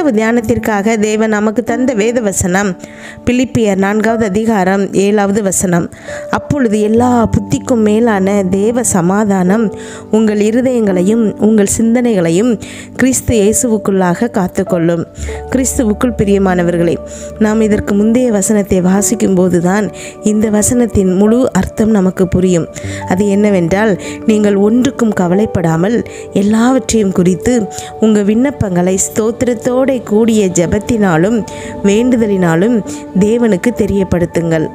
இரவு தியானத்திற்காக தேவன் நமக்கு தந்த வேத வசனம் பிலிப்பியர் நான்காவது அதிகாரம் ஏழாவது வசனம் அப்பொழுது எல்லா புத்திக்கும் மேலான தேவ சமாதானம் உங்கள் இருதயங்களையும் உங்கள் சிந்தனைகளையும் கிறிஸ்து இயேசுவுக்குள்ளாக காத்துக்கொள்ளும் கிறிஸ்துவுக்குள் பிரியமானவர்களே நாம் இதற்கு முந்தைய வசனத்தை வாசிக்கும் போதுதான் இந்த வசனத்தின் முழு அர்த்தம் நமக்கு புரியும் அது என்னவென்றால் நீங்கள் ஒன்றுக்கும் கவலைப்படாமல் எல்லாவற்றையும் குறித்து உங்கள் விண்ணப்பங்களை ஸ்தோத்திரத்தோட கூடிய ஜெபத்தினாலும் வேண்டுதலினாலும் தேவனுக்கு தெரியப்படுத்துங்கள்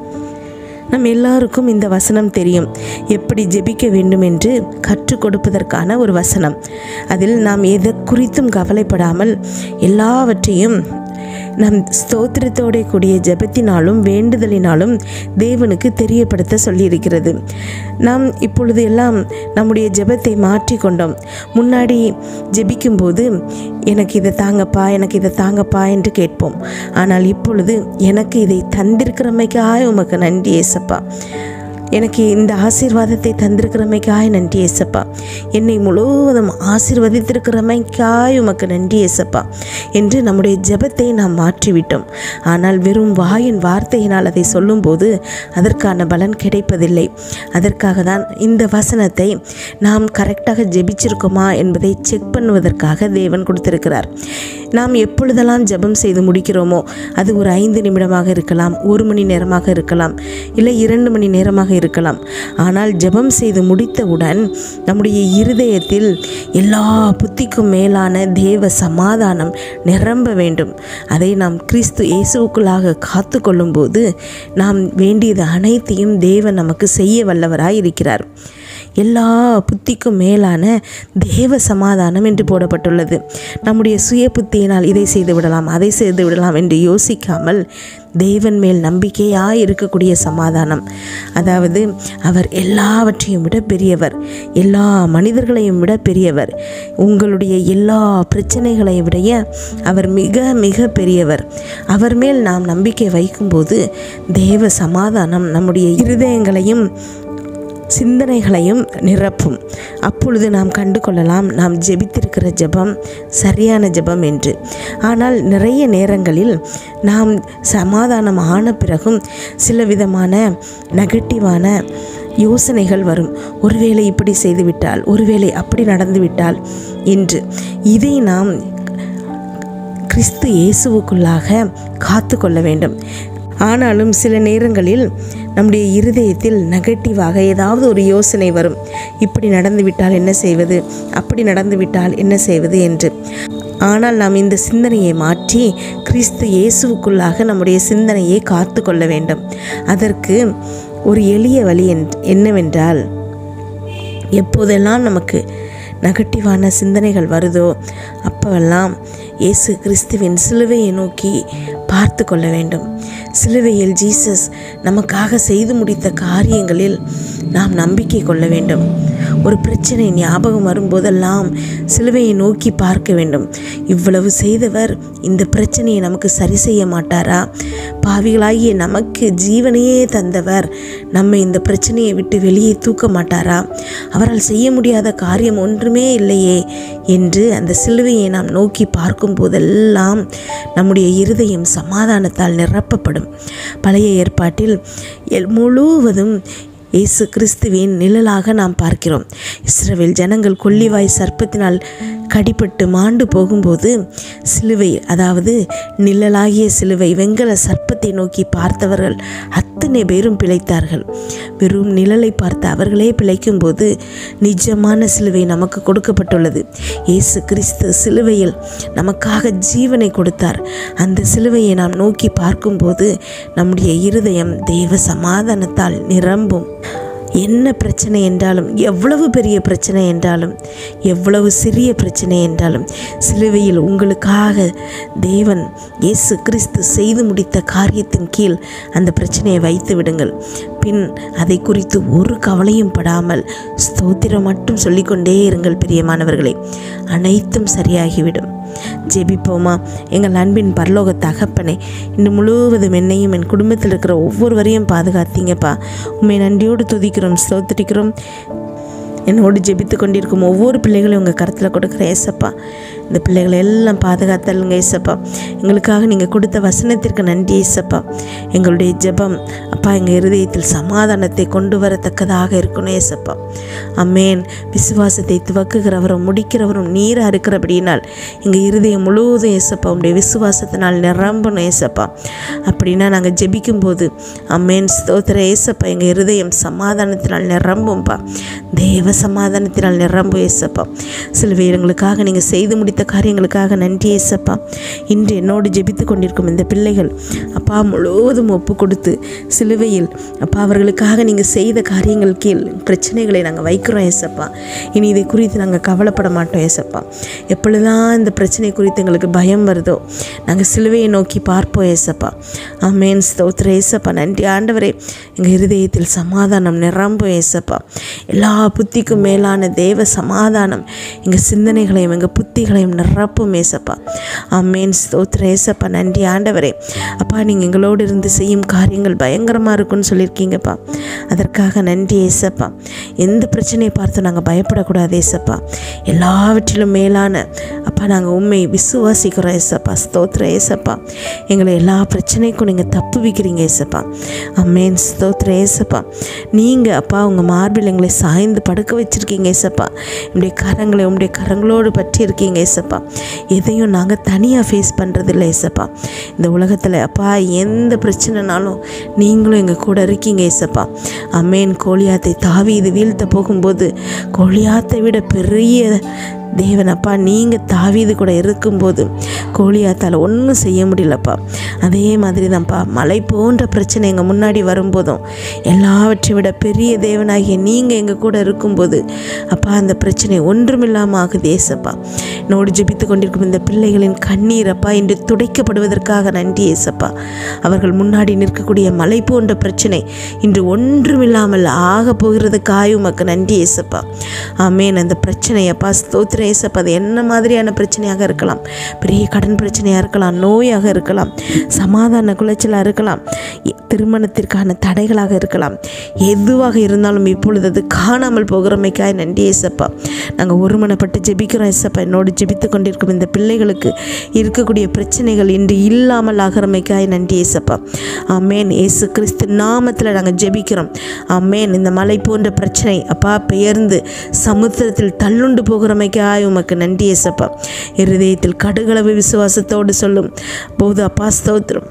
நம் எல்லாருக்கும் இந்த வசனம் தெரியும் எப்படி ஜெபிக்க வேண்டும் என்று கற்றுக் கொடுப்பதற்கான ஒரு வசனம் அதில் நாம் எதை குறித்தும் கவலைப்படாமல் எல்லாவற்றையும் நம் ஸ்தோத்திரத்தோட கூடிய ஜெபத்தினாலும் வேண்டுதலினாலும் தேவனுக்கு தெரியப்படுத்த சொல்லியிருக்கிறது நாம் இப்பொழுது எல்லாம் நம்முடைய ஜெபத்தை மாற்றி கொண்டோம் முன்னாடி ஜெபிக்கும்போது எனக்கு இதை தாங்கப்பா எனக்கு இதை தாங்கப்பா என்று கேட்போம் ஆனால் இப்பொழுது எனக்கு இதை தந்திருக்கிறமைக்காக உமக்கு நன்றி ஏசப்பா எனக்கு இந்த ஆசீர்வாதத்தை தந்திருக்கிறமைக்காய் நன்றி ஏசப்பா என்னை முழுவதும் ஆசீர்வதித்திருக்கிறமைக்காய் உமக்கு நன்றி ஏசப்பா என்று நம்முடைய ஜெபத்தை நாம் மாற்றிவிட்டோம் ஆனால் வெறும் வாயின் வார்த்தையினால் அதை சொல்லும்போது அதற்கான பலன் கிடைப்பதில்லை அதற்காக தான் இந்த வசனத்தை நாம் கரெக்டாக ஜெபிச்சிருக்கோமா என்பதை செக் பண்ணுவதற்காக தேவன் கொடுத்திருக்கிறார் நாம் எப்பொழுதெல்லாம் ஜெபம் செய்து முடிக்கிறோமோ அது ஒரு ஐந்து நிமிடமாக இருக்கலாம் ஒரு மணி நேரமாக இருக்கலாம் இல்லை இரண்டு மணி நேரமாக இருக்கலாம் ஆனால் ஜெபம் செய்து முடித்தவுடன் நம்முடைய இருதயத்தில் எல்லா புத்திக்கும் மேலான தேவ சமாதானம் நிரம்ப வேண்டும் அதை நாம் கிறிஸ்து இயேசுவுக்குள்ளாக காத்து கொள்ளும்போது நாம் வேண்டியது அனைத்தையும் தேவன் நமக்கு செய்ய வல்லவராய் இருக்கிறார் எல்லா புத்திக்கும் மேலான தேவ சமாதானம் என்று போடப்பட்டுள்ளது நம்முடைய சுய புத்தியினால் இதை செய்து விடலாம் அதை செய்து விடலாம் என்று யோசிக்காமல் தேவன் மேல் நம்பிக்கையாய் இருக்கக்கூடிய சமாதானம் அதாவது அவர் எல்லாவற்றையும் விட பெரியவர் எல்லா மனிதர்களையும் விட பெரியவர் உங்களுடைய எல்லா பிரச்சனைகளையும் விடைய அவர் மிக மிக பெரியவர் அவர் மேல் நாம் நம்பிக்கை வைக்கும்போது தேவ சமாதானம் நம்முடைய இருதயங்களையும் சிந்தனைகளையும் நிரப்பும் அப்பொழுது நாம் கண்டு கொள்ளலாம் நாம் ஜெபித்திருக்கிற ஜெபம் சரியான ஜெபம் என்று ஆனால் நிறைய நேரங்களில் நாம் சமாதானம் ஆன பிறகும் சில விதமான நெகட்டிவான யோசனைகள் வரும் ஒருவேளை இப்படி செய்துவிட்டால் ஒருவேளை அப்படி நடந்துவிட்டால் என்று இதை நாம் கிறிஸ்து இயேசுவுக்குள்ளாக காத்து கொள்ள வேண்டும் ஆனாலும் சில நேரங்களில் நம்முடைய இருதயத்தில் நெகட்டிவாக ஏதாவது ஒரு யோசனை வரும் இப்படி நடந்துவிட்டால் என்ன செய்வது அப்படி நடந்துவிட்டால் என்ன செய்வது என்று ஆனால் நாம் இந்த சிந்தனையை மாற்றி கிறிஸ்து இயேசுவுக்குள்ளாக நம்முடைய சிந்தனையை காத்து கொள்ள வேண்டும் அதற்கு ஒரு எளிய வழி என்- என்னவென்றால் எப்போதெல்லாம் நமக்கு நெகட்டிவான சிந்தனைகள் வருதோ அப்போவெல்லாம் இயேசு கிறிஸ்துவின் சிலுவையை நோக்கி பார்த்து கொள்ள வேண்டும் சிலுவையில் ஜீசஸ் நமக்காக செய்து முடித்த காரியங்களில் நாம் நம்பிக்கை கொள்ள வேண்டும் ஒரு பிரச்சனை ஞாபகம் வரும்போதெல்லாம் சிலுவையை நோக்கி பார்க்க வேண்டும் இவ்வளவு செய்தவர் இந்த பிரச்சனையை நமக்கு சரி செய்ய மாட்டாரா பாவிகளாகிய நமக்கு ஜீவனையே தந்தவர் நம்மை இந்த பிரச்சனையை விட்டு வெளியே தூக்க மாட்டாரா அவரால் செய்ய முடியாத காரியம் ஒன்றுமே இல்லையே என்று அந்த சிலுவையை நாம் நோக்கி பார்க்கும் போதெல்லாம் நம்முடைய இருதயம் சமாதானத்தால் நிரப்பப்படும் பழைய ஏற்பாட்டில் எல்- முழுவதும் இயேசு கிறிஸ்துவின் நிழலாக நாம் பார்க்கிறோம் இஸ்ரவேல் ஜனங்கள் கொள்ளிவாய் சர்ப்பத்தினால் கடிபட்டு மாண்டு போகும்போது சிலுவை அதாவது நிழலாகிய சிலுவை வெங்கல சர்ப்பத்தை நோக்கி பார்த்தவர்கள் அத்தனை பேரும் பிழைத்தார்கள் வெறும் நிழலை பார்த்து அவர்களே பிழைக்கும்போது நிஜமான சிலுவை நமக்கு கொடுக்கப்பட்டுள்ளது இயேசு கிறிஸ்து சிலுவையில் நமக்காக ஜீவனை கொடுத்தார் அந்த சிலுவையை நாம் நோக்கி பார்க்கும்போது நம்முடைய இருதயம் தேவ சமாதானத்தால் நிரம்பும் என்ன பிரச்சனை என்றாலும் எவ்வளவு பெரிய பிரச்சனை என்றாலும் எவ்வளவு சிறிய பிரச்சனை என்றாலும் சிலுவையில் உங்களுக்காக தேவன் இயேசு கிறிஸ்து செய்து முடித்த காரியத்தின் கீழ் அந்த பிரச்சனையை வைத்து விடுங்கள் பின் அதை குறித்து ஒரு கவலையும் படாமல் ஸ்தோத்திரம் மட்டும் சொல்லிக்கொண்டே இருங்கள் பிரியமானவர்களே அனைத்தும் சரியாகிவிடும் ஜெபிப்போமா எங்கள் அன்பின் பரலோக தகப்பனே இன்று முழுவதும் என்னையும் என் குடும்பத்தில் இருக்கிற ஒவ்வொருவரையும் பாதுகாத்தீங்கப்பா உண்மை நன்றியோடு துதிக்கிறோம் ஸ்தோத்திரிக்கிறோம் என்னோடு ஜெபித்து கொண்டிருக்கும் ஒவ்வொரு பிள்ளைகளையும் உங்கள் கருத்தில் கொடுக்குற ஏசப்பா இந்த பிள்ளைகளை எல்லாம் பாதுகாத்தலுங்க ஏசப்பா எங்களுக்காக நீங்கள் கொடுத்த வசனத்திற்கு நன்றி ஏசப்பா எங்களுடைய ஜெபம் அப்பா எங்கள் இருதயத்தில் சமாதானத்தை கொண்டு வரத்தக்கதாக இருக்கணும் ஏசப்பா அம்மேன் விசுவாசத்தை துவக்குகிறவரும் முடிக்கிறவரும் நீராக இருக்கிறபடினால் எங்கள் இருதயம் முழுவதும் ஏசப்பா உடைய விசுவாசத்தினால் நிரம்பணும் ஏசப்பா அப்படின்னா நாங்கள் ஜெபிக்கும்போது அம்மேன் ஸ்தோத்திர ஏசப்பா எங்கள் இருதயம் சமாதானத்தினால் நிரம்பும்பா தேவ சமாதானத்தினால் நிரம்பும் ஏசப்பா சிலுவை எங்களுக்காக நீங்கள் செய்து முடித்த காரியங்களுக்காக நன்றி ஏசப்பா இன்று என்னோடு ஜெபித்து கொண்டிருக்கும் இந்த பிள்ளைகள் அப்பா முழுவதும் ஒப்பு கொடுத்து சிலுவையில் அப்பா அவர்களுக்காக நீங்கள் செய்த காரியங்கள் கீழ் பிரச்சனைகளை நாங்கள் வைக்கிறோம் ஏசப்பா இனி இதை குறித்து நாங்கள் கவலைப்பட மாட்டோம் ஏசப்பா எப்பொழுதுதான் இந்த பிரச்சனை குறித்து எங்களுக்கு பயம் வருதோ நாங்கள் சிலுவையை நோக்கி பார்ப்போம் ஏசப்பா ஆமேன் ஸ்தோத்திர ஏசப்பா நன்றி ஆண்டவரே எங்கள் இருதயத்தில் சமாதானம் நிரம்பும் ஏசப்பா எல்லா புத்திக்கும் மேலான தேவ சமாதானம் எங்கள் சிந்தனைகளையும் எங்கள் புத்திகளையும் நிரப்பும் ஏசப்பா ஆமேன் ஸ்தோத்திர ஏசப்பா நன்றி ஆண்டவரே அப்பா நீங்கள் எங்களோடு இருந்து செய்யும் காரியங்கள் பயங்கரமாக இருக்குன்னு சொல்லியிருக்கீங்கப்பா அதற்காக நன்றி ஏசப்பா எந்த பிரச்சனையை பார்த்து நாங்கள் பயப்படக்கூடாது ஏசப்பா எல்லாவற்றிலும் மேலான அப்பா நாங்கள் உண்மை விசுவாசிக்கிறோம் ஏசப்பா ஸ்தோத்திர ஏசப்பா எங்களை எல்லா பிரச்சனைக்கும் நீங்கள் தப்பு வைக்கிறீங்க ஏசப்பா அம்மேன் ஸ்தோத்திர ஏசப்பா நீங்கள் அப்பா உங்கள் மார்பில் எங்களை சாய்ந்து படுக்க வச்சுருக்கீங்க ஏசப்பா உங்களுடைய கரங்களை உங்களுடைய கரங்களோடு பற்றி இருக்கீங்க ஏசப்பா எதையும் நாங்கள் தனியாக ஃபேஸ் பண்ணுறதில்ல ஏசப்பா இந்த உலகத்தில் அப்பா எந்த பிரச்சனைனாலும் நீங்களும் எங்கள் கூட இருக்கீங்க ஏசப்பா அம்மேன் கோலியாத்தை தாவி இது வீழ்த்த போகும்போது கோலியாத்தை விட பெரிய தேவன் அப்பா நீங்கள் தாவீது கூட இருக்கும்போது கோலியாத்தால் ஒன்றும் செய்ய முடியலப்பா அதே மாதிரி தான்ப்பா மலை போன்ற பிரச்சனை எங்கள் முன்னாடி வரும்போதும் எல்லாவற்றை விட பெரிய தேவனாகிய நீங்கள் எங்கள் கூட இருக்கும்போது அப்பா அந்த பிரச்சனை ஒன்றுமில்லாமல் ஆகுது ஏசப்பா என்னோடு ஜெபித்து கொண்டிருக்கும் இந்த பிள்ளைகளின் கண்ணீர் அப்பா இன்று துடைக்கப்படுவதற்காக நன்றி ஏசப்பா அவர்கள் முன்னாடி நிற்கக்கூடிய மலை போன்ற பிரச்சனை இன்று ஒன்றுமில்லாமல் ஆக போகிறதுக்காக உமக்கு நன்றி ஏசப்பா ஆமேன் அந்த பிரச்சனை அப்பா ஸ்தோத்திர ஏசப்பா அது என்ன மாதிரியான பிரச்சனையாக இருக்கலாம் பெரிய கடன் பிரச்சனையாக இருக்கலாம் நோயாக இருக்கலாம் சமாதான குலைச்சலாக இருக்கலாம் எ- திருமணத்திற்கான தடைகளாக இருக்கலாம் எதுவாக இருந்தாலும் இப்பொழுது அது காணாமல் போகிறமைக்காய் நன்றி ஏசப்பா நாங்கள் ஒருமனப்பட்டு ஜெபிக்கிறோம் ஏசப்பா என்னோடு ஜெபித்து கொண்டிருக்கும் இந்த பிள்ளைகளுக்கு இருக்கக்கூடிய பிரச்சனைகள் இன்று இல்லாமல் ஆகிறமைக்காய் நன்றி ஏசப்பா ஆமேன் இயேசு கிறிஸ்து நாமத்தில் நாங்கள் ஜெபிக்கிறோம் ஆமேன் இந்த மலை போன்ற பிரச்சனை அப்பா பெயர்ந்து சமுத்திரத்தில் தள்ளுண்டு போகிறமைக்காய் உமக்கு நன்றி ஏசப்பா இருதயத்தில் கடுகளவு விசுவாசத்தோடு சொல்லும் போது அப்பா ஸ்தோத்திரம்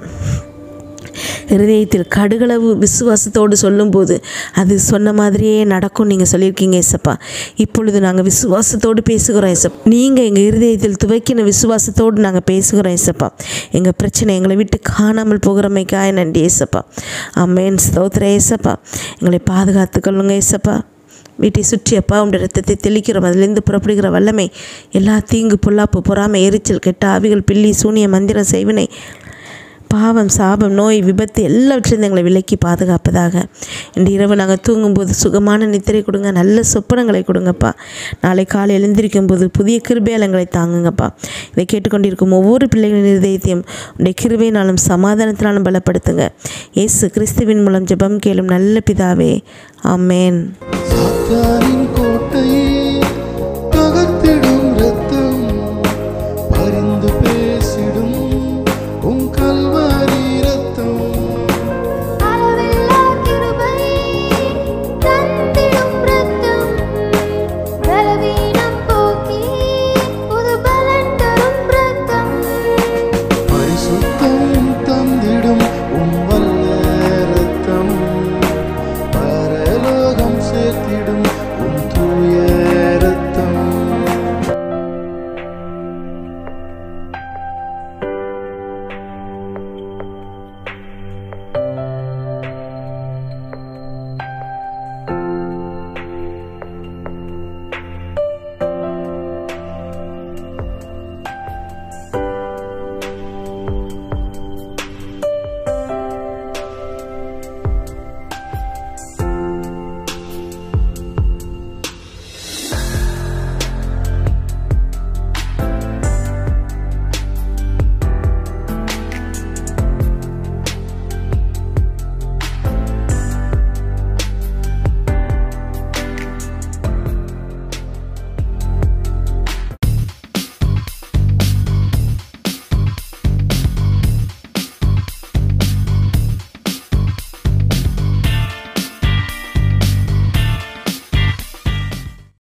இருதயத்தில் கடுகளவு விசுவாசத்தோடு சொல்லும்போது அது சொன்ன மாதிரியே நடக்கும் நீங்கள் சொல்லியிருக்கீங்க ஏசப்பா இப்பொழுது நாங்கள் விசுவாசத்தோடு பேசுகிறோம் ஏசப்பா நீங்கள் எங்கள் இருதயத்தில் துவைக்கின விசுவாசத்தோடு நாங்கள் பேசுகிறோம் ஏசப்பா எங்கள் பிரச்சனை எங்களை விட்டு காணாமல் போகிறமைக்காய் நன்றி ஏசப்பா அம்மேன் ஸ்தோத்திர ஏசப்பா எங்களை பாதுகாத்துக்கொள்ளுங்க ஏசப்பா வீட்டை சுற்றி அப்பா உடைய ரத்தத்தை தெளிக்கிறோம் அதிலிருந்து புறப்படுகிற வல்லமை எல்லா தீங்கு பொல்லாப்பு பொறாமை எரிச்சல் கெட்ட ஆவிகள் பில்லி சூனிய மந்திரம் செய்வினை பாவம் சாபம் நோய் விபத்து எல்லாவற்றிலிருந்து எங்களை விலக்கி பாதுகாப்பதாக இன்று இரவு நாங்கள் தூங்கும்போது சுகமான நித்திரை கொடுங்க நல்ல சொப்பனங்களை கொடுங்கப்பா நாளை காலை எழுந்திருக்கும் போது புதிய கிருபையாளங்களை தாங்குங்கப்பா இதை கேட்டுக்கொண்டிருக்கும் ஒவ்வொரு பிள்ளைகளின் இருதயத்தையும் உடைய கிருபையினாலும் சமாதானத்தினாலும் பலப்படுத்துங்க இயேசு கிறிஸ்துவின் மூலம் ஜெபம் கேளும் நல்ல பிதாவே ஆமேன் சாத்தானின் கோட்டை